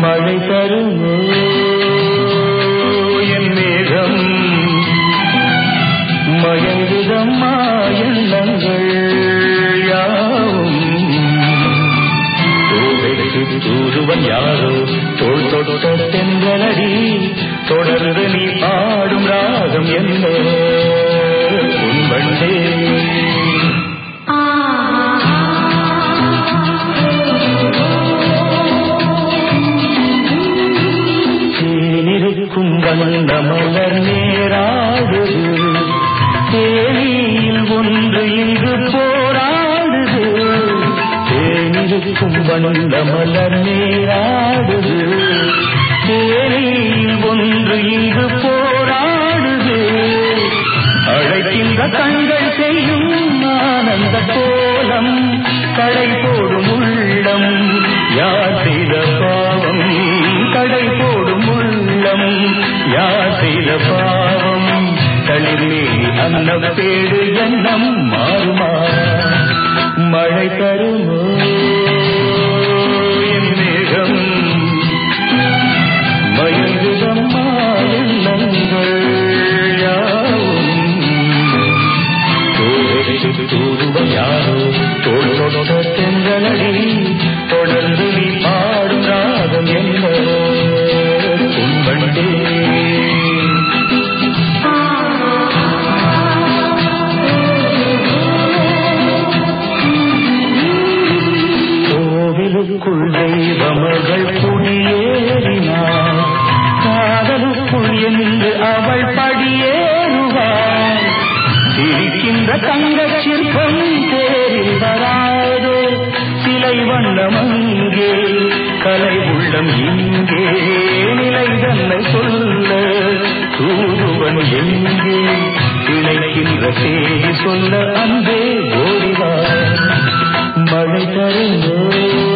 மழை தருமோ என் மேகம் மயங்குதம்மா எண்ணங்கள் யாவும் தூவைக்கு தூதுவன் யாரோ தோள் தொட்ட தென்றலடி தொடர்ந்து நீ பாடும் ராகம் என்ன உன் வண்டே தேனிருக்கும் வந்த மலர் நேராடுது தேனியில் ஒன்று இங்கு போராடுது தேனிருக்கும் வந்த மலர் நேராடுது தேனியில் ஒன்று இங்கு போராடுது அழைக்கின்ற கண்கள் செய்யும் ஆனந்த கோலம் கடை போடும் உள்ளம் யார் செய்த பாவம் கடை போடும் உள்ளம் யார் செய்த பாவம் தளிர்மேல் அன்னப்பேடு எண்ணம் மாறுமா மழை தருமோ என் மேகம் மயங்குதம்மா எண்ணங்கள் யாவும் தூதுவன் யாரோ தோள் தொட்ட தென்றலடி தொடர்ந்து நீ பாடும் ராகம் என்ன உண்பண்டே கோவிலுக்குள் தெய்வமகள் குடியேறினாள் காதலுக்குள் என்று அவள் படியேறுவாள் சிரிக்கின்ற தங்கச் சிற்பம் தேரில் வராதோ சிலை வண்ணம் அங்கே கலை உள்ளம் இங்கே நிலை தன்னை சொல்ல தூதுவன் எங்கே இணைக்கின்ற செய்தி சொல்ல அன்பே ஓடிவார் மழை தருந்தோ